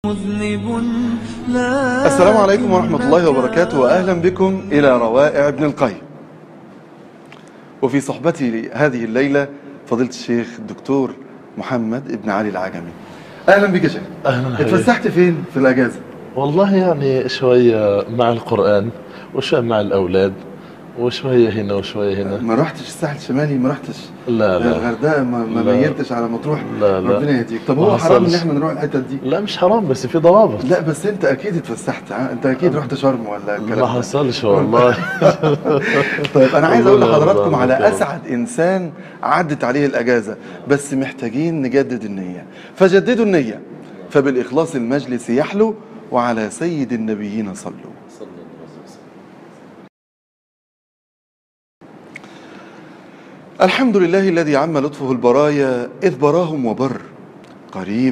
مذنب لا السلام عليكم ورحمة الله وبركاته وأهلا بكم إلى روائع ابن القيم وفي صحبتي هذه الليلة فضيلة الشيخ الدكتور محمد ابن علي العجمي أهلا بك يا شيخ أهلا حبيبي. اتفسحت فين في الأجازة؟ والله يعني شوية مع القرآن وشوية مع الأولاد وشوية هنا وشوية هنا ما رحتش الساحل الشمالي ما رحتش لا لا الغردقة ما, ما لا. ميلتش على مطروح لا، لا. ربنا يهديك طب ما هو حرام حصلش. إن احنا نروح الحتت دي لا مش حرام بس في ضوابط لا بس انت اكيد اتفسحت ها؟ انت اكيد رحت شرم ولا الكلام ما ده. حصلش والله طيب انا عايز اقول والله لحضراتكم والله على والله. اسعد انسان عدت عليه الاجازه بس محتاجين نجدد النيه فجددوا النيه فبالاخلاص المجلس يحلو وعلى سيد النبيين صلوا الحمد لله الذي عم لطفه البرايا إذ براهم وبر قريب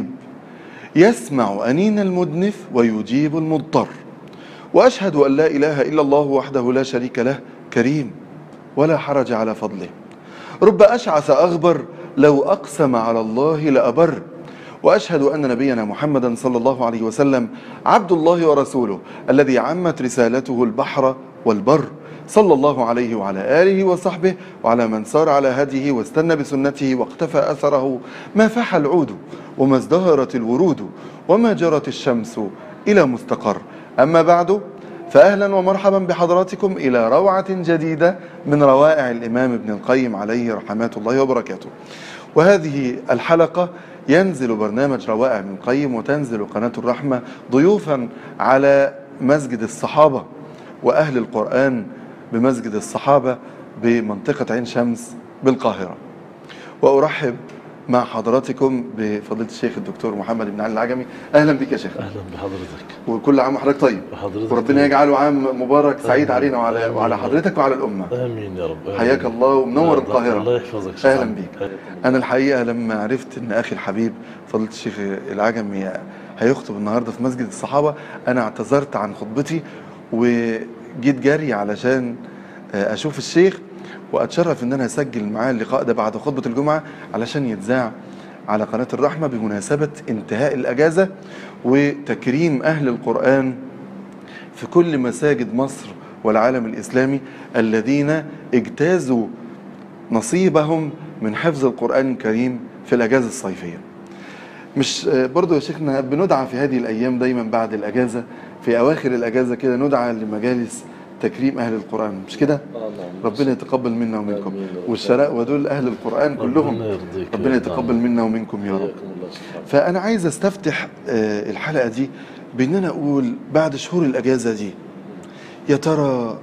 يسمع أنين المدنف ويجيب المضطر وأشهد أن لا إله إلا الله وحده لا شريك له كريم ولا حرج على فضله رب أشعث أغبر لو أقسم على الله لأبر وأشهد أن نبينا محمدا صلى الله عليه وسلم عبد الله ورسوله الذي عمت رسالته البحر والبر صلى الله عليه وعلى آله وصحبه وعلى من سار على هديه واستنى بسنته واقتفى أثره ما فاح العود وما ازدهرت الورود وما جرت الشمس إلى مستقر أما بعد فأهلا ومرحبا بحضراتكم إلى روعة جديدة من روائع الإمام ابن القيم عليه رحمات الله وبركاته وهذه الحلقة ينزل برنامج روائع ابن القيم وتنزل قناة الرحمة ضيوفا على مسجد الصحابة وأهل القرآن بمسجد الصحابة بمنطقة عين شمس بالقاهرة وأرحب مع حضراتكم بفضيلة الشيخ الدكتور محمد بن علي العجمي أهلا بك يا شيخ أهلا بحضرتك وكل عام وحضرتك طيب وحضرتك وربنا طيب. يجعله عام مبارك سعيد آمين. علينا وعلى آمين. وعلى حضرتك وعلى الأمة آمين يا رب آمين. حياك الله ومنور الله- القاهرة الله يحفظك أهلا شكراً. بيك حياك أنا الحقيقة لما عرفت إن أخي الحبيب فضيلة الشيخ العجمي هيخطب النهاردة في مسجد الصحابة أنا اعتذرت عن خطبتي وجيت جري علشان أشوف الشيخ وأتشرف إن أنا أسجل معاه اللقاء ده بعد خطبة الجمعة علشان يتذاع على قناة الرحمة بمناسبة انتهاء الأجازة وتكريم أهل القرآن في كل مساجد مصر والعالم الإسلامي الذين اجتازوا نصيبهم من حفظ القرآن الكريم في الأجازة الصيفية مش آه، برضو يا شيخنا بندعى في هذه الأيام دايما بعد الأجازة في أواخر الأجازة كده ندعى لمجالس تكريم أهل القرآن مش كده؟ ربنا يتقبل منا ومنكم آمين يا رب. والشراء ودول أهل القرآن كلهم ربنا يرضيك ربنا يا يتقبل نعم. منا ومنكم يا رب حياكم الله سبحانه فأنا عايز استفتح آه، الحلقة دي بأن أنا أقول بعد شهور الأجازة دي يا ترى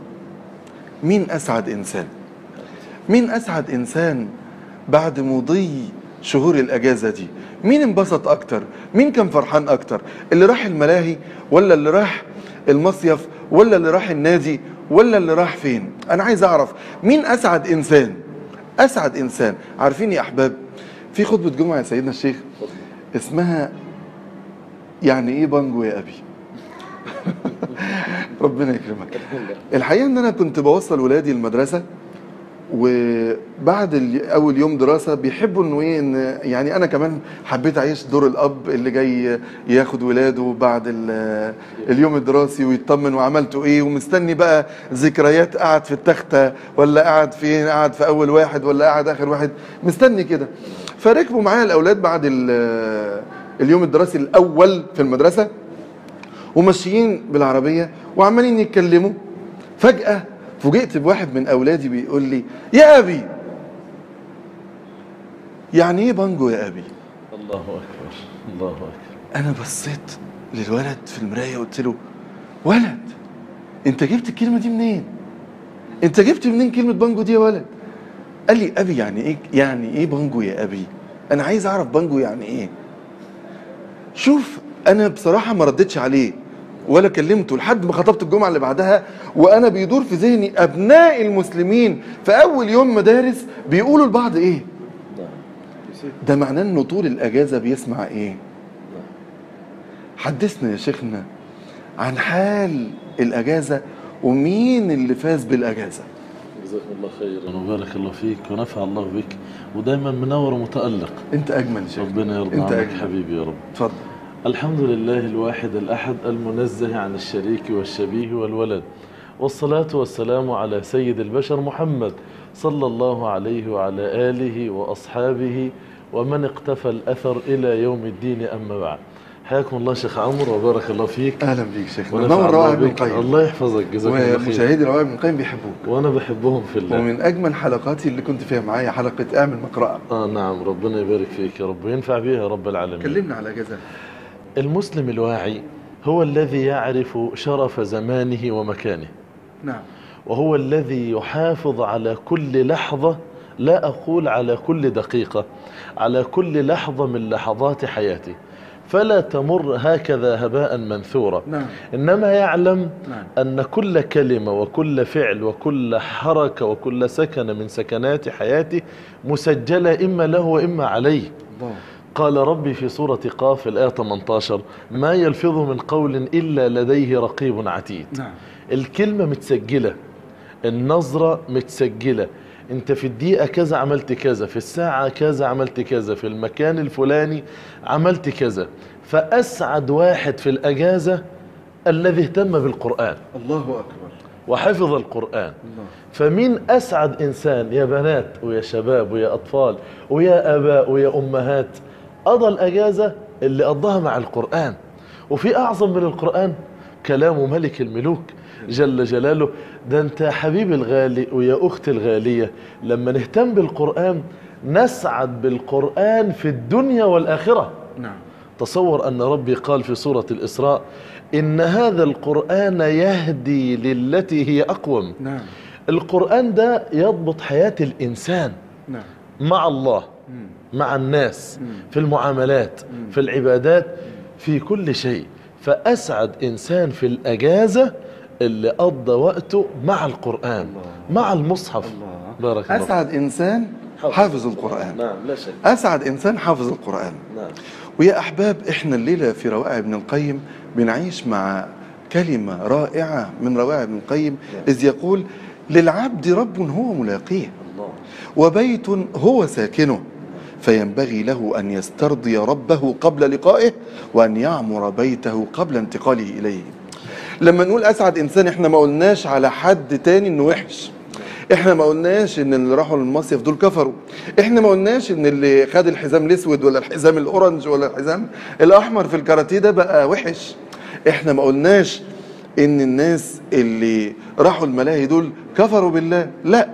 مين أسعد إنسان؟ مين أسعد إنسان بعد مضي شهور الأجازة دي؟ مين انبسط أكتر؟ مين كان فرحان أكتر؟ اللي راح الملاهي ولا اللي راح المصيف ولا اللي راح النادي ولا اللي راح فين؟ أنا عايز أعرف مين أسعد إنسان؟ أسعد إنسان عارفين يا أحباب في خطبة جمعة يا سيدنا الشيخ اسمها يعني إيه بانجو يا أبي؟ ربنا يكرمك الحقيقه ان انا كنت بوصل ولادي المدرسه وبعد ال- اول يوم دراسه بيحبوا انه ايه ان يعني انا كمان حبيت اعيش دور الاب اللي جاي ياخد ولاده بعد ال- اليوم الدراسي ويطمن وعملتوا ايه ومستني بقى ذكريات قعد في التخته ولا قعد فين قعد في اول واحد ولا قعد اخر واحد مستني كده فركبوا معايا الاولاد بعد ال- اليوم الدراسي الاول في المدرسه وماشيين بالعربيه وعمالين يتكلموا فجاه فوجئت بواحد من اولادي بيقول لي يا ابي يعني ايه بانجو يا ابي الله أكبر الله أكبر انا بصيت للولد في المرايه قلت له ولد انت جبت الكلمه دي منين انت جبت منين كلمه بانجو دي يا ولد قال لي ابي يعني ايه يعني ايه بانجو يا ابي انا عايز اعرف بانجو يعني ايه شوف انا بصراحه ما ردتش عليه ولا كلمته لحد ما خطبت الجمعه اللي بعدها وانا بيدور في ذهني ابناء المسلمين في اول يوم مدارس بيقولوا لبعض ايه ده معناه انه طول الاجازه بيسمع ايه حدثنا يا شيخنا عن حال الاجازه ومين اللي فاز بالاجازه جزاكم الله خيرا وبارك الله فيك ونفع الله بك ودائما منور ومتألق انت اجمل شيخ ربنا يرضى انت عنك اجمل حبيبي يا رب اتفضل الحمد لله الواحد الأحد المنزه عن الشريك والشبيه والولد والصلاة والسلام على سيد البشر محمد صلى الله عليه وعلى آله وأصحابه ومن اقتفى الأثر إلى يوم الدين أما بعد حياكم الله شيخ عمرو وبارك الله فيك اهلا بيك شيخنا ونفع نور الله روائع ابن بك. القيم الله يحفظك جزاك الله خير ومشاهدي روائع ابن القيم بيحبوك وأنا بحبهم في الله ومن اجمل حلقاتي اللي كنت فيها معايا حلقه اعمل مقرأة آه نعم ربنا يبارك فيك يا رب وينفع بها يا رب العالمين كلمنا على جزاء المسلم الواعي هو الذي يعرف شرف زمانه ومكانه نعم وهو الذي يحافظ على كل لحظة لا أقول على كل دقيقة على كل لحظة من لحظات حياته فلا تمر هكذا هباء منثورا نعم إنما يعلم نعم أن كل كلمة وكل فعل وكل حركة وكل سكن من سكنات حياته مسجلة إما له وإما عليه الله قال ربي في سورة قاف الآية 18 ما يلفظ من قول إلا لديه رقيب عتيد نعم الكلمة متسجلة النظرة متسجلة انت في الدقيقة كذا عملت كذا في الساعة كذا عملت كذا في المكان الفلاني عملت كذا فأسعد واحد في الأجازة الذي اهتم بالقرآن الله اكبر وحفظ القرآن الله فمين أسعد إنسان يا بنات ويا شباب ويا أطفال ويا آباء ويا أمهات قضى الأجازة اللي قضاها مع القرآن وفي أعظم من القرآن كلام ملك الملوك جل جلاله ده أنت يا حبيبي الغالي ويا أختي الغالية لما نهتم بالقرآن نسعد بالقرآن في الدنيا والآخرة نعم تصور أن ربي قال في سورة الإسراء إن هذا القرآن يهدي للتي هي أقوم نعم القرآن ده يضبط حياة الإنسان نعم مع الله مم. مع الناس مم. في المعاملات مم. في العبادات في كل شيء فأسعد إنسان في الأجازة اللي قضى وقته مع القرآن الله. مع المصحف الله بارك الله اسعد انسان حافظ القران نعم لا شك اسعد انسان حافظ القران نعم ويا احباب احنا الليله في روائع ابن القيم بنعيش مع كلمه رائعه من روائع ابن القيم اذ يقول للعبد رب هو ملاقيه الله وبيت هو ساكنه فينبغي له ان يسترضي ربه قبل لقائه وان يعمر بيته قبل انتقاله اليه لما نقول اسعد انسان احنا ما قلناش على حد تاني انه وحش احنا ما قلناش ان اللي راحوا المصيف دول كفروا احنا ما قلناش ان اللي خد الحزام الاسود ولا الحزام الاورنج ولا الحزام الاحمر في الكاراتيه ده بقى وحش احنا ما قلناش ان الناس اللي راحوا الملاهي دول كفروا بالله لا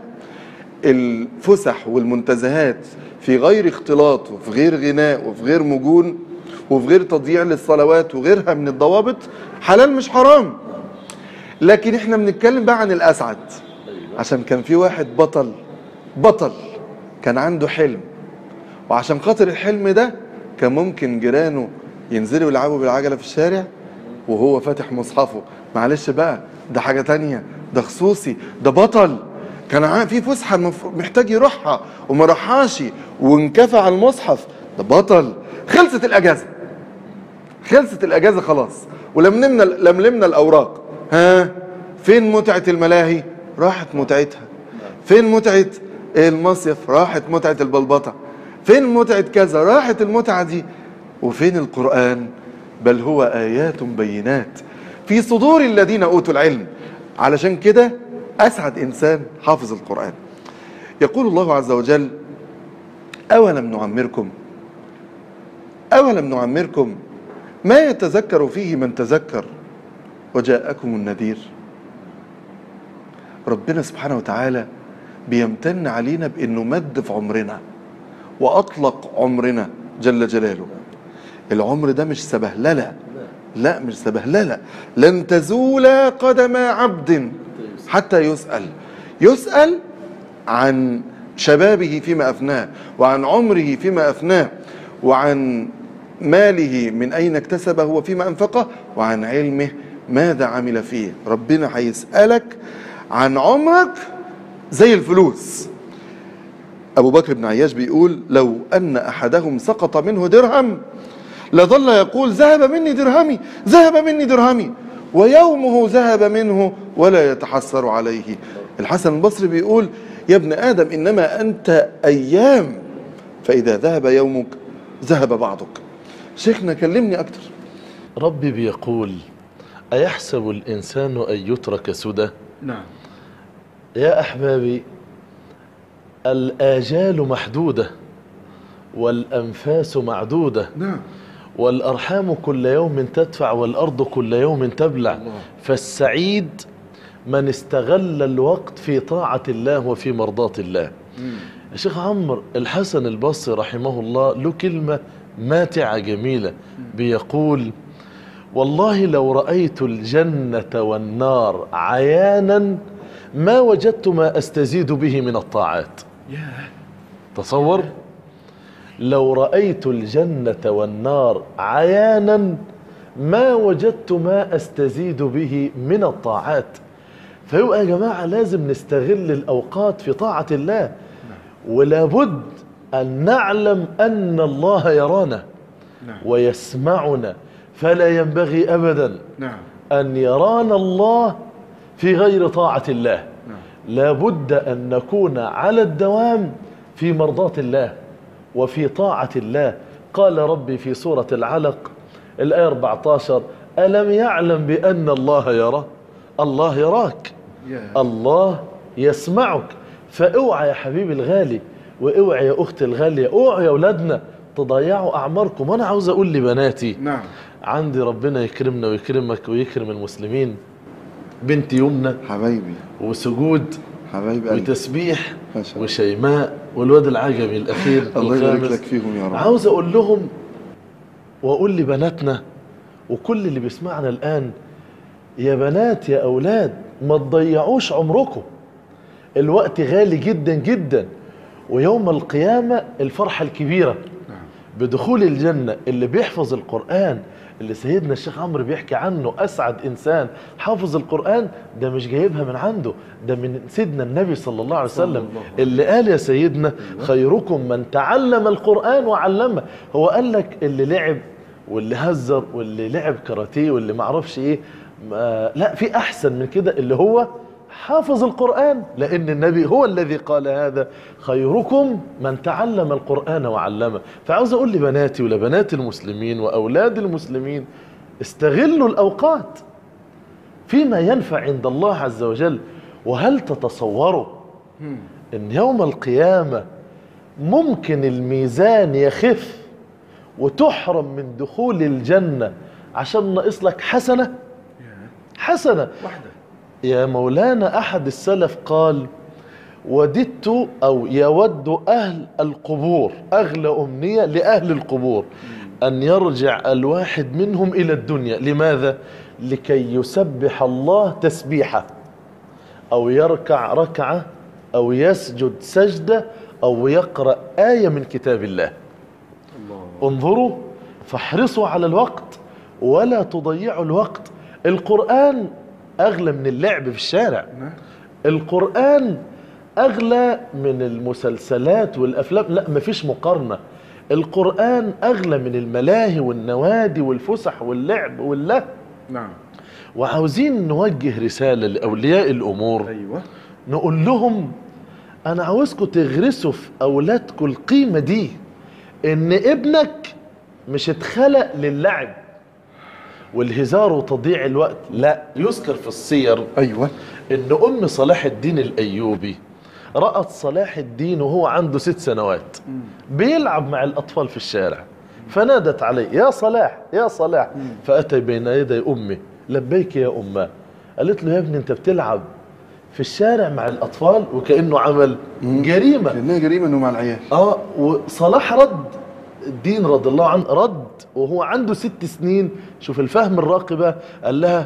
الفسح والمنتزهات في غير اختلاط وفي غير غناء وفي غير مجون وفي غير تضييع للصلوات وغيرها من الضوابط حلال مش حرام لكن احنا بنتكلم بقى عن الاسعد عشان كان في واحد بطل بطل كان عنده حلم وعشان خاطر الحلم ده كان ممكن جيرانه ينزلوا يلعبوا بالعجله في الشارع وهو فاتح مصحفه معلش بقى ده حاجه تانية ده خصوصي ده بطل كان ع- في فسحه المف- محتاج يروحها وما راحهاش وانكفى على المصحف ده بطل خلصت الاجازه خلصت الاجازه خلاص ولملمنا لملمنا الاوراق ها فين متعه الملاهي راحت متعتها فين متعه المصيف راحت متعه البلبطه فين متعه كذا راحت المتعه دي وفين القران بل هو ايات بينات في صدور الذين اوتوا العلم علشان كده اسعد انسان حافظ القران يقول الله عز وجل اولم نعمركم أولم نعمركم ما يتذكر فيه من تذكر وجاءكم النذير ربنا سبحانه وتعالى بيمتن علينا بأنه مد في عمرنا وأطلق عمرنا جل جلاله العمر ده مش سبهللة لا مش سبهللة لن تزول قدم عبد حتى يسأل يسأل عن شبابه فيما أفناه وعن عمره فيما أفناه وعن ماله من أين اكتسبه وفيما أنفقه وعن علمه ماذا عمل فيه ربنا هيسألك عن عمرك زي الفلوس أبو بكر بن عياش بيقول لو أن أحدهم سقط منه درهم لظل يقول ذهب مني درهمي ذهب مني درهمي ويومه ذهب منه ولا يتحسر عليه الحسن البصري بيقول يا ابن آدم إنما أنت أيام فإذا ذهب يومك ذهب بعضك شيخنا كلمني أكتر ربي بيقول أيحسب الإنسان أن يترك سدى نعم يا أحبابي الآجال محدودة والأنفاس معدودة نعم والأرحام كل يوم تدفع والأرض كل يوم تبلع الله. فالسعيد من استغل الوقت في طاعة الله وفي مرضاة الله يا شيخ عمرو الحسن البصري رحمه الله له كلمة ماتعة جميلة بيقول والله لو رأيت الجنة والنار عيانا ما وجدت ما أستزيد به من الطاعات ياه تصور لو رأيت الجنة والنار عيانا ما وجدت ما أستزيد به من الطاعات فيبقى يا جماعة لازم نستغل الأوقات في طاعة الله ولا بد أن نعلم أن الله يرانا نعم ويسمعنا فلا ينبغي أبدا نعم أن يرانا الله في غير طاعة الله نعم لا بد أن نكون على الدوام في مرضاة الله وفي طاعة الله قال ربي في سورة العلق الآية 14 ألم يعلم بأن الله يرى الله يراك ياه الله يسمعك فاوعى يا حبيبي الغالي واوعى يا اختي الغاليه اوعى يا اولادنا تضيعوا اعماركم وانا عاوز اقول لبناتي نعم عندي ربنا يكرمنا ويكرمك ويكرم المسلمين بنت يمنى حبايبي وسجود حبايب قلبي وتسبيح ما شاء الله. وشيماء والواد العجمي الاخير الله يبارك الخامس. لك فيهم يا رب عاوز اقول لهم واقول لبناتنا وكل اللي بيسمعنا الان يا بنات يا اولاد ما تضيعوش عمركم الوقت غالي جدا جدا ويوم القيامه الفرحه الكبيره نعم بدخول الجنة اللي بيحفظ القرآن اللي سيدنا الشيخ عمرو بيحكي عنه أسعد إنسان حافظ القرآن ده مش جايبها من عنده ده من سيدنا النبي صلى الله عليه صلى وسلم الله عليه اللي قال يا سيدنا خيركم من تعلم القرآن وعلمه هو قال لك اللي لعب واللي هزر واللي لعب كاراتيه واللي معرفش ايه ما لا في احسن من كده اللي هو حافظ القرآن لأن النبي هو الذي قال هذا خيركم من تعلم القرآن وعلمه فعاوز أقول لبناتي ولبنات المسلمين وأولاد المسلمين استغلوا الأوقات فيما ينفع عند الله عز وجل وهل تتصوروا ان يوم القيامة ممكن الميزان يخف وتحرم من دخول الجنة عشان ناقص لك حسنة حسنة واحدة يا مولانا أحد السلف قال وددت أو يود أهل القبور أغلى أمنية لأهل القبور أن يرجع الواحد منهم إلى الدنيا لماذا؟ لكي يسبح الله تسبيحة أو يركع ركعة أو يسجد سجدة أو يقرأ آية من كتاب الله الله انظروا فاحرصوا على الوقت ولا تضيعوا الوقت القرآن أغلى من اللعب في الشارع نعم القرآن أغلى من المسلسلات والأفلام لا مفيش مقارنة القرآن أغلى من الملاهي والنوادي والفسح واللعب والله نعم وعاوزين نوجه رسالة لأولياء الأمور ايوه نقول لهم أنا عاوزكم تغرسوا في أولادكم القيمة دي إن ابنك مش اتخلق للعب والهزار وتضييع الوقت لا يذكر في السير ايوه ان ام صلاح الدين الايوبي رأت صلاح الدين وهو عنده ست سنوات بيلعب مع الاطفال في الشارع فنادت عليه يا صلاح يا صلاح فاتى بين يدي امه لبيك يا امه قالت له يا ابني انت بتلعب في الشارع مع الاطفال وكانه عمل جريمه كانها جريمه انه مع العيال اه وصلاح رد الدين رضي الله عنه رد وهو عنده ست سنين شوف الفهم الراقبة قال لها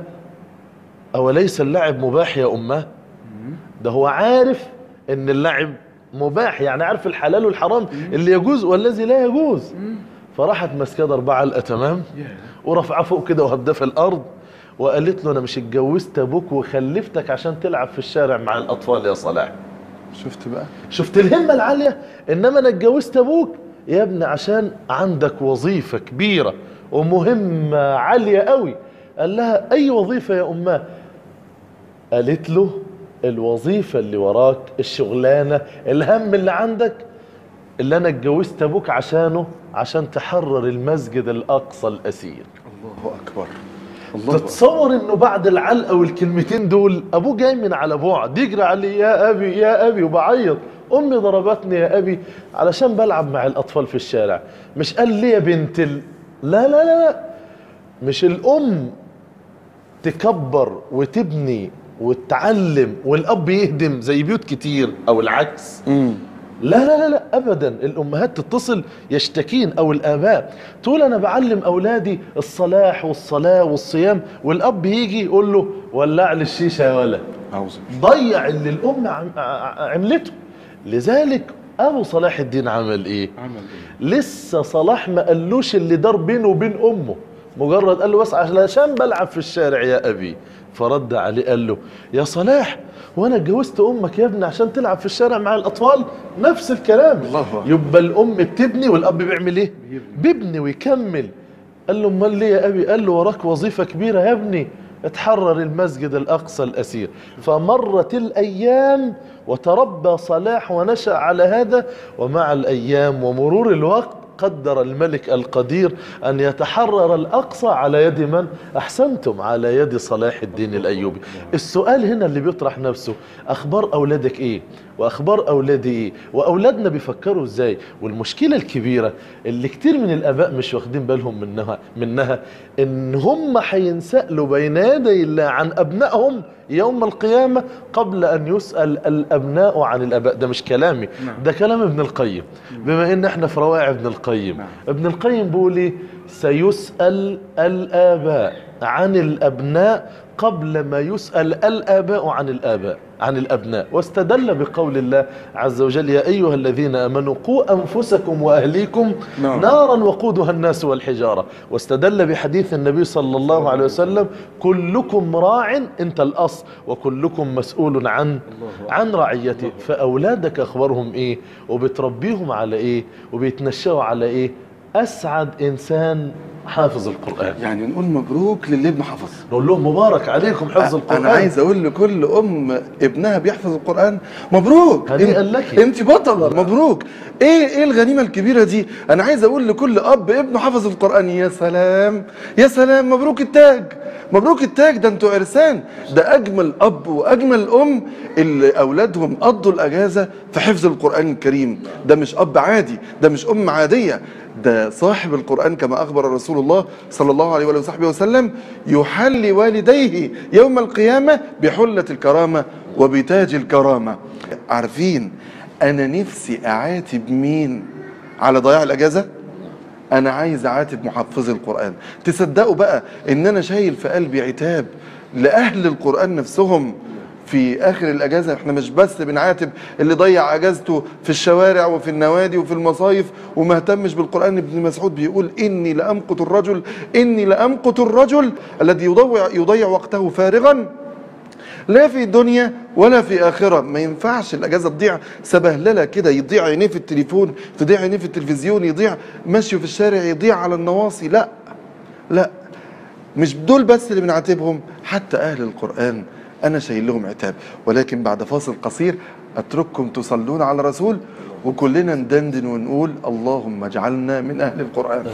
أوليس اللعب مباح يا أمه ده هو عارف ان اللعب مباح يعني عارف الحلال والحرام اللي يجوز والذي لا يجوز فراحت ماسكه ضربه علقه تمام ورفعه فوق كده وهبده في الارض وقالت له انا مش اتجوزت ابوك وخلفتك عشان تلعب في الشارع مع الاطفال يا صلاح شفت بقى شفت الهمة العالية انما انا اتجوزت ابوك يا ابني عشان عندك وظيفة كبيرة ومهمة عالية قوي قال لها اي وظيفة يا اماه قالت له الوظيفة اللي وراك الشغلانة الهم اللي عندك اللي انا اتجوزت ابوك عشانه عشان تحرر المسجد الاقصى الاسير الله اكبر الله أكبر. تتصور انه بعد العلقه والكلمتين دول ابوه جاي من على بعد يجري عليه يا ابي يا ابي وبعيط امي ضربتني يا ابي علشان بلعب مع الاطفال في الشارع مش قال لي يا بنت ال... لا لا لا لا مش الام تكبر وتبني وتعلم والاب يهدم زي بيوت كتير او العكس مم. لا لا لا لا ابدا الامهات تتصل يشتكين او الاباء تقول انا بعلم اولادي الصلاح والصلاه والصيام والاب يجي يقول له ولع لي الشيشه يا ولد اعوذ بالله ضيع اللي الام عم- ع- عملته لذلك ابو صلاح الدين عمل ايه عمل ايه لسه صلاح ما قالوش اللي دار بينه وبين امه مجرد قال له بس علشان بلعب في الشارع يا ابي فرد عليه قال له يا صلاح وانا اتجوزت امك يا ابني عشان تلعب في الشارع مع الاطفال نفس الكلام الله أكبر. يبقى الام بتبني والاب بيعمل ايه بيبني ويكمل قال له امال ليه يا ابي قال له وراك وظيفه كبيره يا ابني اتحرر المسجد الاقصى الاسير فمرت الايام وتربى صلاح ونشا على هذا ومع الايام ومرور الوقت قدر الملك القدير ان يتحرر الاقصى على يد من احسنتم على يد صلاح الدين الايوبي السؤال هنا اللي بيطرح نفسه اخبار اولادك ايه واخبار اولادي ايه واولادنا بيفكروا ازاي والمشكله الكبيره اللي كتير من الاباء مش واخدين بالهم منها منها ان هم هينسالوا بين يدي الله عن ابنائهم يوم القيامه قبل ان يسال الابناء عن الاباء ده مش كلامي ده كلام ابن القيم بما ان احنا في روائع ابن القيم نعم. ابن القيم بيقول ايه سيسال الاباء عن الابناء قبل ما يسال الاباء عن الاباء عن الابناء واستدل بقول الله عز وجل يا ايها الذين امنوا قوا انفسكم واهليكم نعم. نارا وقودها الناس والحجاره واستدل بحديث النبي صلى الله عليه وسلم كلكم راع انت الاصل وكلكم مسؤول عن عن رعيته فاولادك اخبارهم ايه وبتربيهم على ايه وبيتنشأوا على ايه اسعد انسان حافظ القران يعني نقول مبروك للي ابنه حفظ نقول لهم مبارك عليكم حفظ القران انا عايز اقول لكل ام ابنها بيحفظ القران مبروك هنيئا انت- لك. انت بطله مبروك ايه ايه الغنيمه الكبيره دي انا عايز اقول لكل اب ابنه حفظ القران يا سلام يا سلام مبروك التاج مبروك التاج ده انتوا عرسان ده اجمل اب واجمل ام اللي اولادهم قضوا الاجازه في حفظ القران الكريم ده مش اب عادي ده مش ام عاديه ده صاحب القرآن كما أخبر رسول الله صلى الله عليه وآله وصحبه وسلم يحلي والديه يوم القيامة بحلة الكرامة وبتاج الكرامة عارفين أنا نفسي أعاتب مين على ضياع الأجازة أنا عايز أعاتب محفظي القرآن تصدقوا بقى إن أنا شايل في قلبي عتاب لأهل القرآن نفسهم في اخر الاجازه احنا مش بس بنعاتب اللي ضيع اجازته في الشوارع وفي النوادي وفي المصايف وما اهتمش بالقران ابن مسعود بيقول اني لامقت الرجل اني لامقت الرجل الذي يضيع يضيع وقته فارغا لا في دنيا ولا في آخرة ما ينفعش الأجازة تضيع سبهللة كده يضيع عينيه في التليفون تضيع عينيه في التلفزيون يضيع مشيه في الشارع يضيع على النواصي لا لا مش دول بس اللي بنعاتبهم حتى أهل القرآن أنا شايل لهم عتاب ولكن بعد فاصل قصير أترككم تصلون على رسول وكلنا ندندن ونقول اللهم اجعلنا من أهل القرآن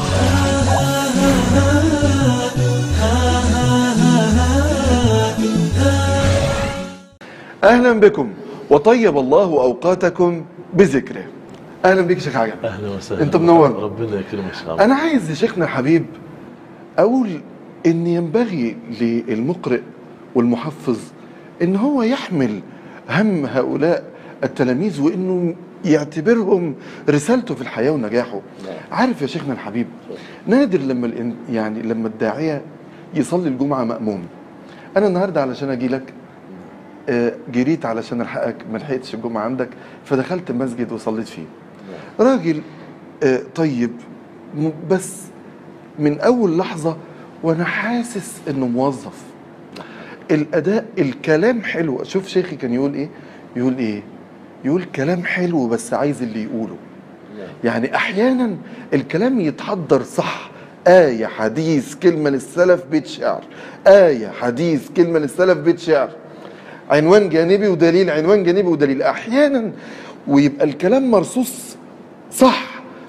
أهلا بكم وطيب الله أوقاتكم بذكره أهلا بك شيخ عجب اهلا وسهلا أنت منور. ربنا يكرمك شعب. أنا عايز يا شيخنا الحبيب أقول إن ينبغي للمقرئ والمحفظ إن هو يحمل هم هؤلاء التلاميذ وإنه يعتبرهم رسالته في الحياة ونجاحه عارف يا شيخنا الحبيب نادر لما الإن- يعني لما الداعية يصلي الجمعة مأموم أنا النهاردة علشان أجي لك آه، جريت علشان الحقك ما لحقتش الجمعة عندك فدخلت المسجد وصليت فيه راجل آه، طيب م- بس من اول لحظه وانا حاسس انه موظف الاداء الكلام حلو شوف شيخي كان يقول ايه يقول ايه يقول كلام حلو بس عايز اللي يقوله يعني احيانا الكلام يتحضر صح آية حديث كلمة للسلف بيت شعر آية حديث كلمة للسلف بيت شعر عنوان جانبي ودليل عنوان جانبي ودليل أحيانا ويبقى الكلام مرصوص صح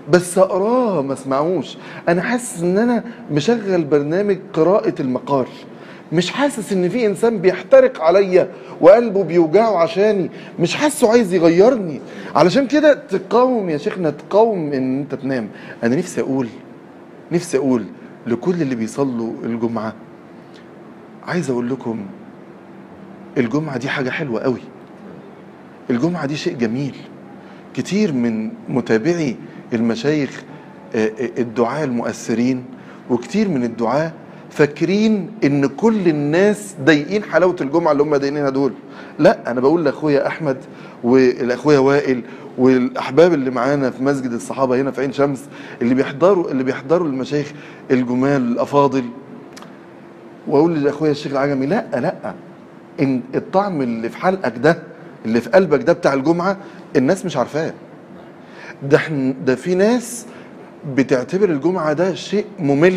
بس اقراه ما اسمعوش انا حاسس ان انا مشغل برنامج قراءة المقال مش حاسس ان في انسان بيحترق عليا وقلبه بيوجعه عشاني مش حاسه عايز يغيرني علشان كده تقاوم يا شيخنا تقاوم ان انت تنام انا نفسي اقول نفسي اقول لكل اللي بيصلوا الجمعة عايز اقول لكم الجمعة دي حاجة حلوة قوي الجمعة دي شيء جميل كتير من متابعي المشايخ آه، آه، الدعاة المؤثرين وكتير من الدعاة فاكرين ان كل الناس ضايقين حلاوة الجمعة اللي هم ضايقينها دول لا انا بقول لاخويا احمد والاخويا وائل والاحباب اللي معانا في مسجد الصحابة هنا في عين شمس اللي بيحضروا اللي بيحضروا المشايخ الجمال الافاضل واقول لاخويا الشيخ العجمي لا لا ان الطعم اللي في حلقك ده اللي في قلبك ده بتاع الجمعه الناس مش عارفاه ده احنا ده في ناس بتعتبر الجمعه ده شيء ممل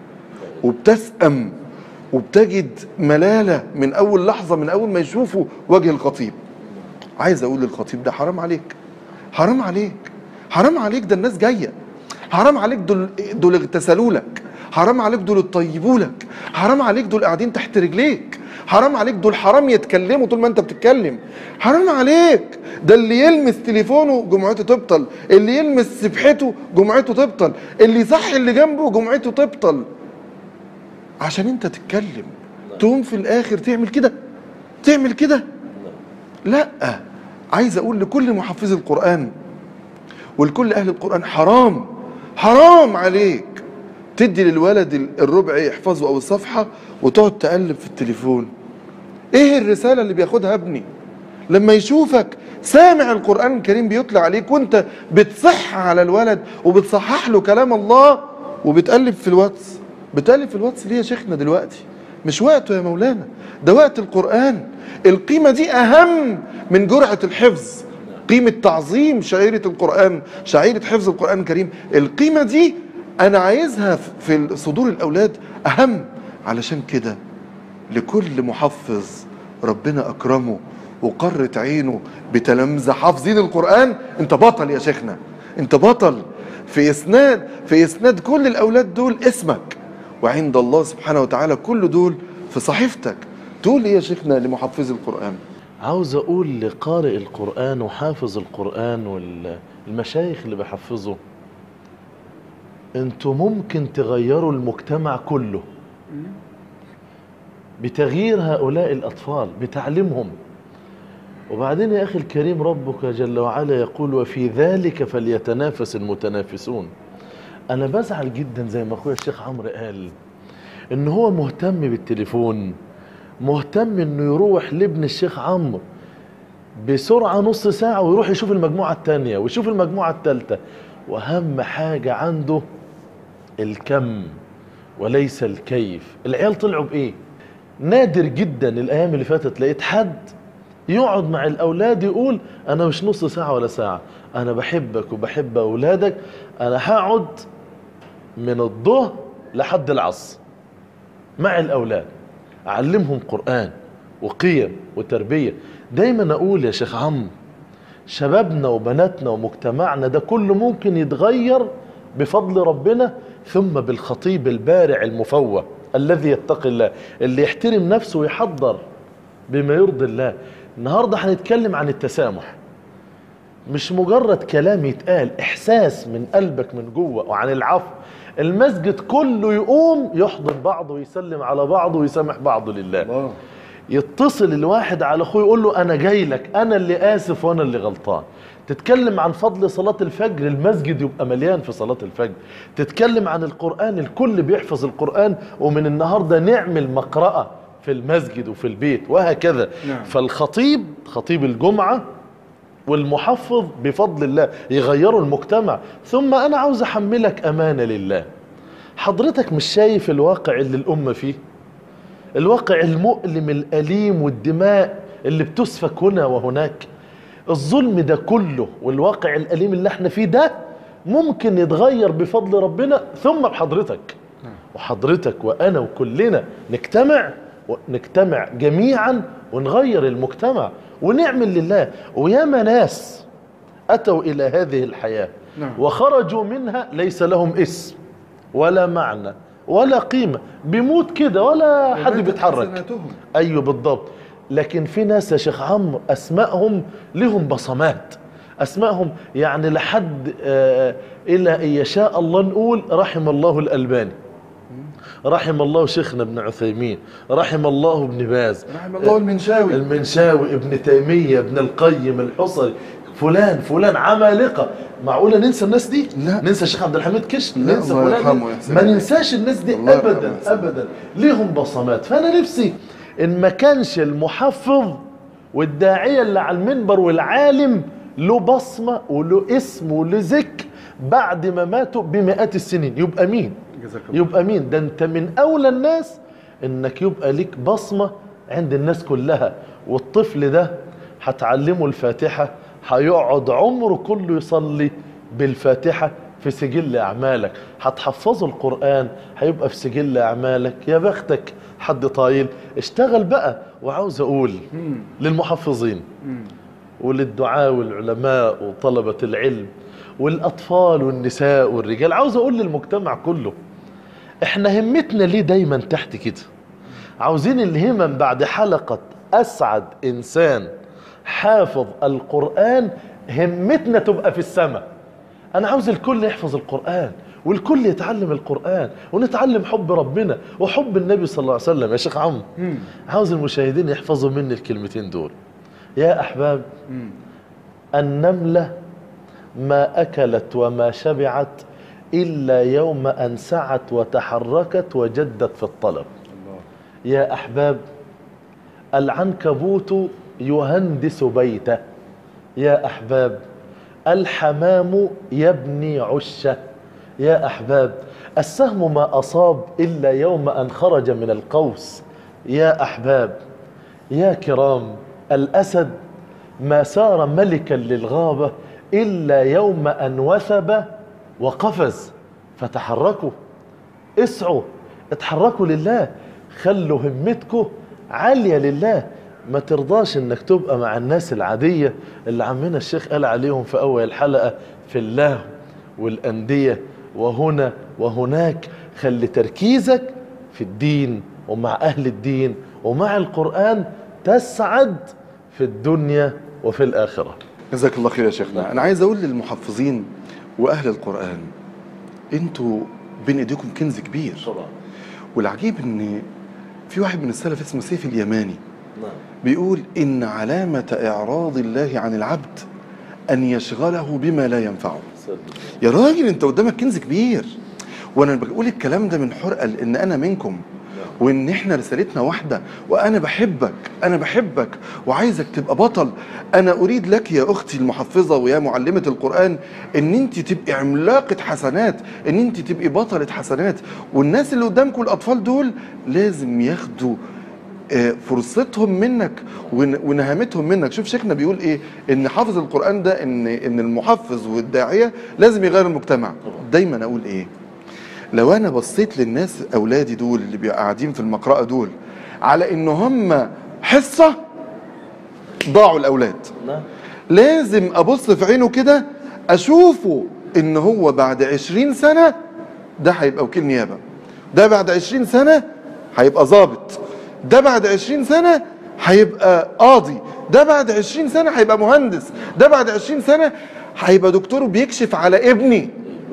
وبتسأم وبتجد ملاله من اول لحظه من اول ما يشوفوا وجه الخطيب عايز اقول للخطيب ده حرام عليك حرام عليك حرام عليك ده الناس جايه حرام عليك دول دول اغتسلوا لك حرام عليك دول اتطيبوا لك حرام عليك دول قاعدين تحت رجليك حرام عليك دول حرام يتكلموا طول ما انت بتتكلم حرام عليك ده اللي يلمس تليفونه جمعته تبطل اللي يلمس سبحته جمعته تبطل اللي يصحي اللي جنبه جمعته تبطل عشان انت تتكلم تقوم في الاخر تعمل كده تعمل كده لا عايز اقول لكل محفظي القرآن ولكل اهل القرآن حرام حرام عليك تدي للولد الربع يحفظه او الصفحة وتقعد تقلب في التليفون ايه الرسالة اللي بياخدها ابني لما يشوفك سامع القرآن الكريم بيطلع عليك وانت بتصح على الولد وبتصحح له كلام الله وبتقلب في الواتس بتقلب في الواتس ليه يا شيخنا دلوقتي مش وقته يا مولانا ده وقت القرآن القيمة دي أهم من جرعة الحفظ قيمة تعظيم شعيرة القرآن شعيرة حفظ القرآن الكريم القيمة دي أنا عايزها في صدور الأولاد أهم علشان كده لكل محفظ ربنا أكرمه وقرت عينه بتلامذة حافظين القرآن أنت بطل يا شيخنا أنت بطل في إسناد في إسناد كل الأولاد دول اسمك وعند الله سبحانه وتعالى كل دول في صحيفتك تقول ايه يا شيخنا لمحفظي القرآن عاوز اقول لقارئ القرآن وحافظ القرآن والمشايخ اللي بيحفظوا انتوا ممكن تغيروا المجتمع كله بتغيير هؤلاء الأطفال بتعليمهم وبعدين يا أخي الكريم ربك جل وعلا يقول وفي ذلك فليتنافس المتنافسون أنا بزعل جدا زي ما أخويا الشيخ عمرو قال إن هو مهتم بالتليفون مهتم إنه يروح لابن الشيخ عمرو بسرعة نص ساعة ويروح يشوف المجموعة التانية ويشوف المجموعة التالتة وأهم حاجة عنده الكم وليس الكيف العيال طلعوا بإيه نادر جدا الأيام اللي فاتت لقيت حد يقعد مع الأولاد يقول أنا مش نص ساعة ولا ساعة أنا بحبك وبحب أولادك أنا هقعد من الظهر لحد العصر مع الأولاد أعلمهم قرآن وقيم وتربية دايما أقول يا شيخ عمرو شبابنا وبناتنا ومجتمعنا ده كله ممكن يتغير بفضل ربنا ثم بالخطيب البارع المفوه الذي يتقي الله اللي يحترم نفسه ويحضر بما يرضي الله النهارده هنتكلم عن التسامح مش مجرد كلام يتقال احساس من قلبك من جوه وعن العفو المسجد كله يقوم يحضن بعضه ويسلم على بعضه ويسامح بعضه لله الله يتصل الواحد على اخوه يقول له انا جاي لك انا اللي اسف وانا اللي غلطان تتكلم عن فضل صلاة الفجر المسجد يبقى مليان في صلاة الفجر تتكلم عن القرآن الكل بيحفظ القرآن ومن النهاردة نعمل مقرأة في المسجد وفي البيت وهكذا نعم. فالخطيب خطيب الجمعة والمحفظ بفضل الله يغيروا المجتمع ثم أنا عاوز أحملك أمانة لله حضرتك مش شايف الواقع اللي الأمة فيه الواقع المؤلم الأليم والدماء اللي بتسفك هنا وهناك الظلم ده كله والواقع الأليم اللي احنا فيه ده ممكن يتغير بفضل ربنا ثم بحضرتك وحضرتك وأنا وكلنا نجتمع ونجتمع جميعا ونغير المجتمع ونعمل لله وياما ناس أتوا إلى هذه الحياة نعم. وخرجوا منها ليس لهم اسم ولا معنى ولا قيمة بيموت كده ولا حد وماتت بيتحرك حسناتهم. ايوه بالضبط لكن في ناس يا شيخ عمرو اسمائهم لهم بصمات اسمائهم يعني لحد آه الى ان يشاء الله نقول رحم الله الالباني رحم الله شيخنا ابن عثيمين رحم الله ابن باز رحم الله المنشاوي المنشاوي ابن تيمية ابن القيم الحصري فلان فلان عمالقة معقولة ننسى الناس دي؟ لا. ننسى الشيخ عبد الحميد كشك لا، ننسى الله فلان يرحمه دي؟ ويحسن ما إليه. ننساش الناس دي الله يرحمه ابدا ويحسن ابدا ليهم بصمات فانا نفسي ان ما كانش المحفظ والداعية اللي على المنبر والعالم له بصمة وله اسم وله ذكر بعد ما ماتوا بمئات السنين يبقى مين؟ جزاك الله يبقى مين ده انت من اولى الناس انك يبقى ليك بصمة عند الناس كلها والطفل ده هتعلمه الفاتحة هيقعد عمره كله يصلي بالفاتحة في سجل أعمالك هتحفظه القرآن هيبقى في سجل أعمالك يا بختك حد طايل اشتغل بقى وعاوز أقول للمحفظين وللدعاء والعلماء وطلبة العلم والأطفال والنساء والرجال عاوز أقول للمجتمع كله احنا همتنا ليه دايما تحت كده عاوزين الهمم بعد حلقة أسعد إنسان حافظ القرآن همتنا تبقى في السماء أنا عاوز الكل يحفظ القرآن والكل يتعلم القرآن ونتعلم حب ربنا وحب النبي صلى الله عليه وسلم يا شيخ عمرو عاوز المشاهدين يحفظوا مني الكلمتين دول يا أحباب النملة ما أكلت وما شبعت إلا يوم أن سعت وتحركت وجدت في الطلب يا أحباب العنكبوت يهندس بيته يا أحباب الحمام يبني عشه يا أحباب السهم ما أصاب إلا يوم أن خرج من القوس يا أحباب يا كرام الأسد ما سار ملكا للغابة إلا يوم أن وثب وقفز فتحركوا اسعوا اتحركوا لله خلوا همتكم عالية لله ما ترضاش انك تبقى مع الناس العادية اللي عمنا الشيخ قال عليهم في اول الحلقة في اللهو والأندية وهنا وهناك خلي تركيزك في الدين ومع أهل الدين ومع القرآن تسعد في الدنيا وفي الآخرة جزاك الله خير يا شيخنا انا عايز اقول للمحفظين واهل القران انتوا بين ايديكم كنز كبير طبعا والعجيب ان في واحد من السلف اسمه سيف اليماني نعم بيقول ان علامه اعراض الله عن العبد ان يشغله بما لا ينفعه يا راجل انت قدامك كنز كبير وانا بقول الكلام ده من حرقه لان انا منكم وان احنا رسالتنا واحده وانا بحبك انا بحبك وعايزك تبقى بطل انا اريد لك يا اختي المحفظه ويا معلمه القران ان انت تبقي عملاقه حسنات ان انت تبقي بطله حسنات والناس اللي قدامكم الاطفال دول لازم ياخدوا آه، فرصتهم منك ون- ونهامتهم منك شوف شيخنا بيقول ايه ان حافظ القران ده ان ان المحفظ والداعيه لازم يغير المجتمع دايما اقول ايه لو انا بصيت للناس اولادي دول اللي بيبقوا قاعدين في المقرأة دول على ان هم حصة ضاعوا الاولاد نعم لازم ابص في عينه كده اشوفه ان هو بعد عشرين سنة ده هيبقى وكيل نيابة ده بعد عشرين سنة هيبقى ضابط ده بعد عشرين سنة هيبقى قاضي ده بعد عشرين سنة هيبقى مهندس ده بعد عشرين سنة هيبقى دكتور بيكشف على ابني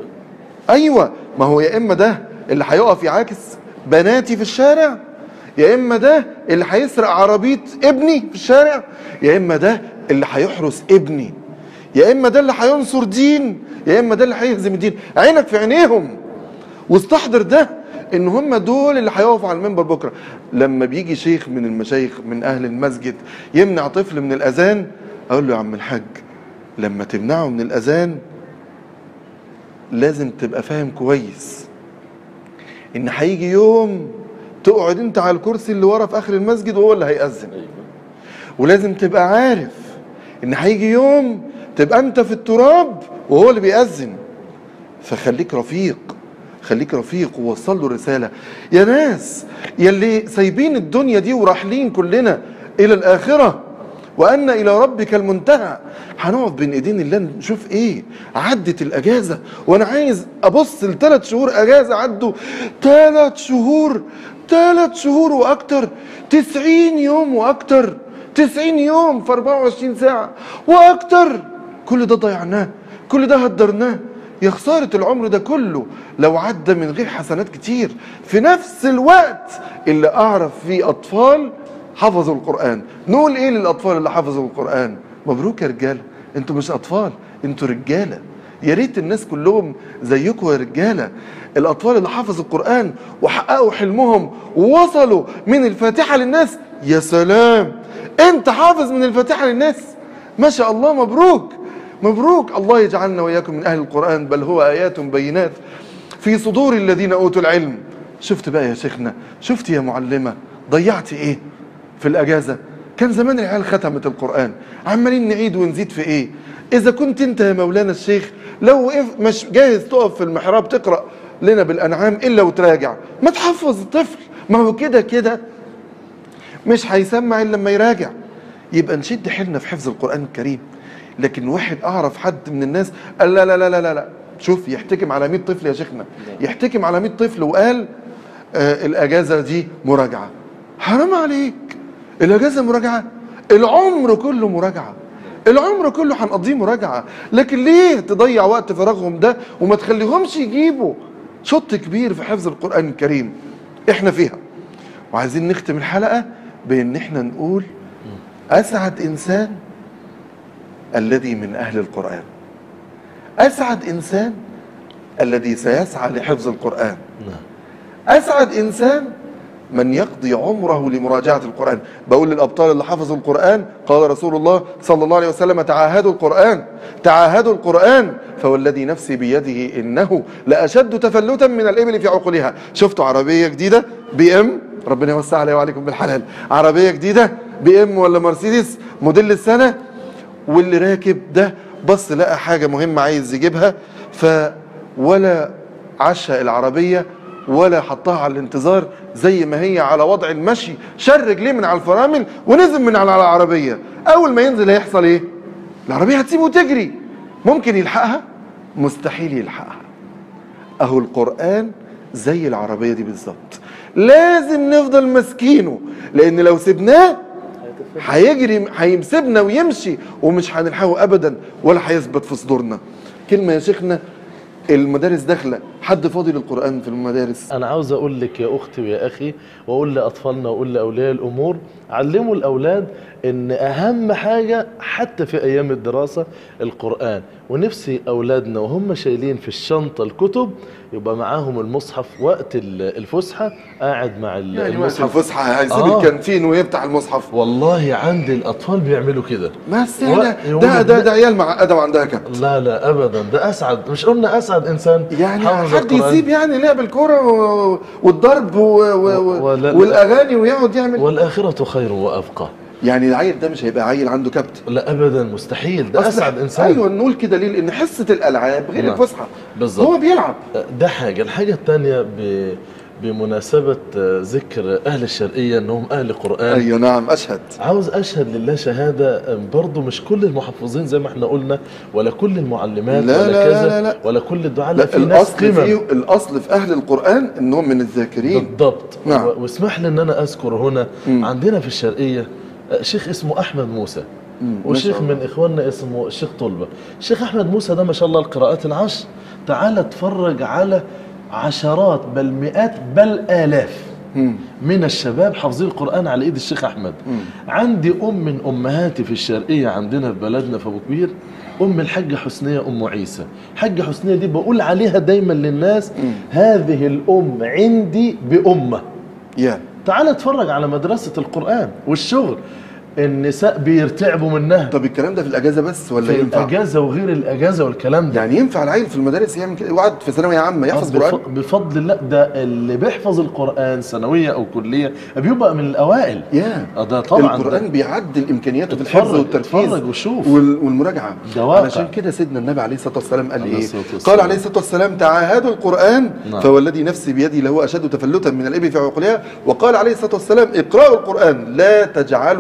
ايوه ما هو يا اما ده اللي هيقف يعاكس بناتي في الشارع يا اما ده اللي هيسرق عربيه ابني في الشارع يا اما ده اللي هيحرس ابني يا اما ده اللي هينصر دين يا اما ده اللي هيهزم الدين عينك في عينيهم واستحضر ده ان هم دول اللي هيقفوا على المنبر بكره لما بيجي شيخ من المشايخ من اهل المسجد يمنع طفل من الاذان اقول له يا عم الحاج لما تمنعه من الاذان لازم تبقى فاهم كويس ان هيجي يوم تقعد انت على الكرسي اللي ورا في اخر المسجد وهو اللي هيأذن ولازم تبقى عارف ان هيجي يوم تبقى انت في التراب وهو اللي بيأذن فخليك رفيق خليك رفيق ووصل له الرسالة يا ناس يلي سايبين الدنيا دي وراحلين كلنا إلى الآخرة وأن إلى ربك المنتهى هنقعد بين إيدين الله نشوف إيه عدت الأجازة وأنا عايز أبص لثلاث شهور أجازة عدوا ثلاث شهور ثلاث شهور وأكتر تسعين يوم وأكتر تسعين يوم في 24 ساعة وأكتر كل ده ضيعناه كل ده هدرناه يا خسارة العمر ده كله لو عدى من غير حسنات كتير في نفس الوقت اللي أعرف فيه أطفال حفظوا القرآن نقول إيه للأطفال اللي حفظوا القرآن مبروك يا رجالة انتوا مش أطفال انتوا رجالة يا ريت الناس كلهم زيكم يا رجالة الأطفال اللي حفظوا القرآن وحققوا حلمهم ووصلوا من الفاتحة للناس يا سلام انت حافظ من الفاتحة للناس ما شاء الله مبروك مبروك الله يجعلنا وإياكم من أهل القرآن بل هو آيات بينات في صدور الذين أوتوا العلم شفت بقى يا شيخنا شفت يا معلمة ضيعت إيه في الأجازة كان زمان العيال ختمت القرآن عمالين نعيد ونزيد في إيه إذا كنت أنت يا مولانا الشيخ لو وقف مش جاهز تقف في المحراب تقرأ لنا بالأنعام إلا وتراجع ما تحفظ الطفل ما هو كده كده مش هيسمع الا لما يراجع يبقى نشد حيلنا في حفظ القران الكريم لكن واحد اعرف حد من الناس قال لا لا لا لا لا, لا. شوف يحتكم على 100 طفل يا شيخنا يحتكم على 100 طفل وقال آه الاجازه دي مراجعه حرام عليك الاجازه مراجعه العمر كله مراجعه العمر كله هنقضيه مراجعه لكن ليه تضيع وقت فراغهم ده وما تخليهمش يجيبوا شط كبير في حفظ القران الكريم احنا فيها وعايزين نختم الحلقه بان احنا نقول اسعد انسان الذي من اهل القران اسعد انسان الذي سيسعى لحفظ القران اسعد انسان من يقضي عمره لمراجعه القران بقول للابطال اللي حفظوا القران قال رسول الله صلى الله عليه وسلم تعاهدوا القران تعاهدوا القران فوالذي نفسي بيده انه لاشد تفلتا من الابل في عقولها شفتوا عربيه جديده بي ام ربنا يوسع علي وعليكم بالحلال عربيه جديده بي ام ولا مرسيدس موديل السنه واللي راكب ده بص لقى حاجه مهمه عايز يجيبها ف ولا عشى العربيه ولا حطها على الانتظار زي ما هي على وضع المشي شال رجليه من على الفرامل ونزل من على العربيه اول ما ينزل هيحصل ايه العربيه هتسيبه وتجري ممكن يلحقها مستحيل يلحقها اهو القران زي العربيه دي بالظبط لازم نفضل ماسكينه لان لو سبناه هيجري هيسيبنا ويمشي ومش هنلحقه ابدا ولا هيثبت في صدورنا كلمه يا شيخنا المدارس داخله حد فاضي للقران في المدارس انا عاوز اقول لك يا اختي ويا اخي واقول لاطفالنا واقول لاولياء الامور علموا الاولاد ان اهم حاجه حتى في ايام الدراسه القران ونفسي اولادنا وهم شايلين في الشنطه الكتب يبقى معاهم المصحف وقت ال- الفسحه قاعد مع ال- يعني المصحف مصحف فسحه هيسيب آه. الكانتين ويفتح المصحف والله عندي الاطفال بيعملوا كده بس و- ده يقول ده لك ده, لا. ده عيال معقده وعندها كبت لا لا ابدا ده اسعد مش قلنا اسعد انسان يعني حافظ حد القرآن. يسيب يعني لعب الكوره و- والضرب و... و... و- ولا- و... والاغاني ويقعد يعمل والاخره خير وابقى يعني العيل ده مش هيبقى عيل عنده كبت لا ابدا مستحيل ده أصل- اسعد انسان ايوه نقول كده ليه لان حصه الالعاب غير نعم. الفسحه بالظبط. هو بيلعب ده حاجة الحاجة الثانية ب... بمناسبة ذكر أهل الشرقية أنهم أهل قرآن ايوه نعم اشهد عاوز أشهد لله شهادة برضو مش كل المحفظين زي ما احنا قلنا ولا كل المعلمات لا ولا لا كذا لا لا. ولا كل الدعاء لا لا في ناس الاصل قمم فيه الاصل في اهل القران انهم من الذاكرين بالضبط نعم. و- واسمح لي ان انا اذكر هنا مم. عندنا في الشرقيه آه، شيخ اسمه احمد موسى مم، ما وشيخ شاء الله. من اخواننا اسمه الشيخ طلبه الشيخ احمد موسى ده ما شاء الله القراءات العشر تعال اتفرج على عشرات بل مئات بل الاف مم. من الشباب حافظين القرآن على ايد الشيخ احمد مم. عندي ام من امهاتي في الشرقية عندنا في بلدنا في ابو كبير ام الحاجة حسنية ام عيسى حاجة حسنية دي بقول عليها دايما للناس مم. هذه الام عندي بأمة يا تعال اتفرج على مدرسة القرآن والشغل النساء بيرتعبوا منها طب الكلام ده في الاجازه بس ولا في ينفع الاجازة وغير الاجازة والكلام ده يعني ينفع العيل في المدارس يعمل كده وقعد في ثانويه عامه يحفظ بف- قران بفضل الله ده اللي بيحفظ القرآن ثانوية او كلية بيبقى من الاوائل يا آه ده طبعا القران ده. بيعدل امكانياته في الحفظ اتفرج- والتركيز اتفرج وشوف. وال- والمراجعه ده واقع. علشان كده سيدنا النبي عليه الصلاه والسلام قال عليه ايه الصلاة والسلام. قال عليه الصلاه والسلام تعاهدوا القران نعم. فوالذي نفسي بيدي لهو اشد تفلتا من الابل في عقولها وقال عليه الصلاه والسلام اقرأوا القران لا تجعلوا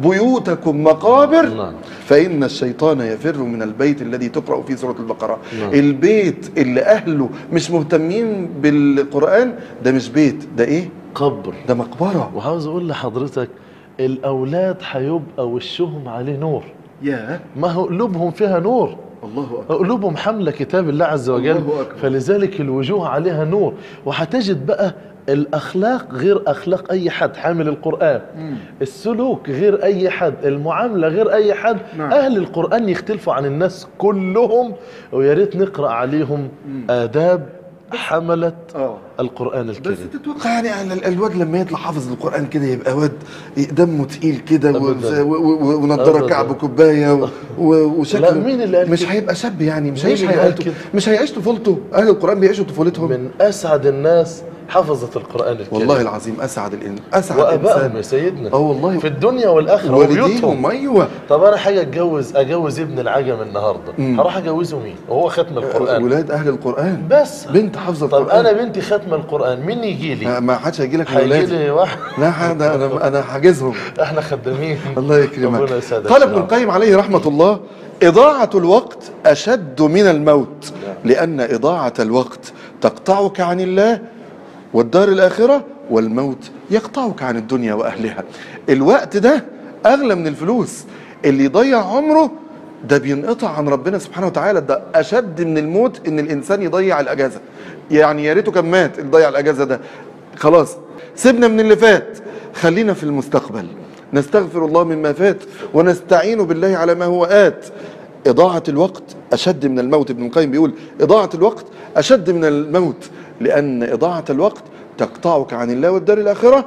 بيوتكم مقابر نعم. فإن الشيطان يفر من البيت الذي تقرأ فيه سورة البقرة نعم. البيت اللي أهله مش مهتمين بالقرآن ده مش بيت ده إيه؟ قبر ده مقبرة وعاوز اقول لحضرتك الاولاد هيبقى وشهم عليه نور يا ما هو قلوبهم فيها نور الله أكبر قلوبهم حامله كتاب الله عز وجل الله أكبر. فلذلك الوجوه عليها نور وهتجد بقى الاخلاق غير اخلاق اي حد حامل القران السلوك غير اي حد المعامله غير اي حد نعم. اهل القران يختلفوا عن الناس كلهم ويا ريت نقرا عليهم اداب حمله اه القران بس الكريم تتوقع يعني ال- ال- الواد لما يطلع حافظ القرآن كده يبقى واد دمه تقيل كده و- أبداً. و- و- ونضاره أبداً. كعب كوبايه و- و- وشكله لا، مين اللي قال مش كده؟ هيبقى شاب يعني مش مين هيعيش اللي قال حياته كده؟ مش هيعيش طفولته اهل القرآن بيعيشوا طفولتهم من اسعد الناس حفظت القران الكريم والله العظيم اسعد الان اسعد وابائهم يا انسان سيدنا اه والله في الدنيا والاخره والديهم وبيوتهم ايوه طب انا حاجه اتجوز اجوز ابن العجم النهارده مم. هروح اجوزه مين وهو ختم القران ولاد اهل القرآن بس بنت حافظه طب القرآن انا بنتي ختم القران مين يجي لي ما حدش هيجي لك من هيجي ولادي لي واحد لا حد انا انا حاجزهم احنا خدامين الله يكرمك ربنا يسعدك قال يا ابن رب. القيم عليه رحمة الله إضاعة الوقت أشد من الموت لأن إضاعة الوقت تقطعك عن الله والدار الآخرة والموت يقطعك عن الدنيا وأهلها الوقت ده أغلى من الفلوس اللي يضيع عمره ده بينقطع عن ربنا سبحانه وتعالى ده أشد من الموت إن الإنسان يضيع الأجازة يعني يا ريته كان مات اللي ضيع الأجازة ده خلاص سيبنا من اللي فات خلينا في المستقبل نستغفر الله مما فات ونستعين بالله على ما هو آت إضاعة الوقت أشد من الموت ابن القيم بيقول إضاعة الوقت أشد من الموت لأن إضاعة الوقت تقطعك عن الله والدار الآخرة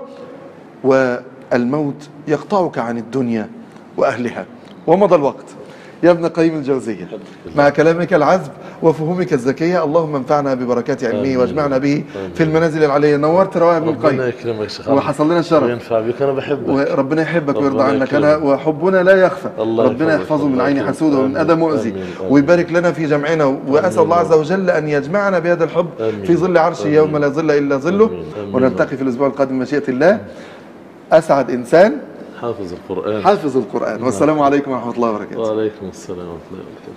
والموت يقطعك عن الدنيا وأهلها ومضى الوقت يا ابن قيم الجوزية مع كلامك العذب وفهومك الذكية اللهم انفعنا ببركات علمه آمين. واجمعنا به آمين. في المنازل العليا نورت رواه ابن ربنا القيم يكرمك يا شيخ وحصل لنا الشرف وينفع بك انا بحبك وربنا يحبك ربنا ويرضى عنك انا يكرمك. وحبنا لا يخفى الله ربنا يحفظك، يحفظه من الله عين يكرمك. حسود ومن آمين، اذى مؤذي آمين، آمين. ويبارك لنا في جمعنا واسال آمين. الله عز وجل ان يجمعنا بهذا الحب آمين. في ظل عرشه آمين. يوم لا ظل الا ظله آمين، آمين. ونلتقي في الاسبوع القادم مشيئه الله اسعد انسان حافظ القران حافظ القران والسلام عليكم ورحمه الله وبركاته وعليكم السلام ورحمه الله وبركاته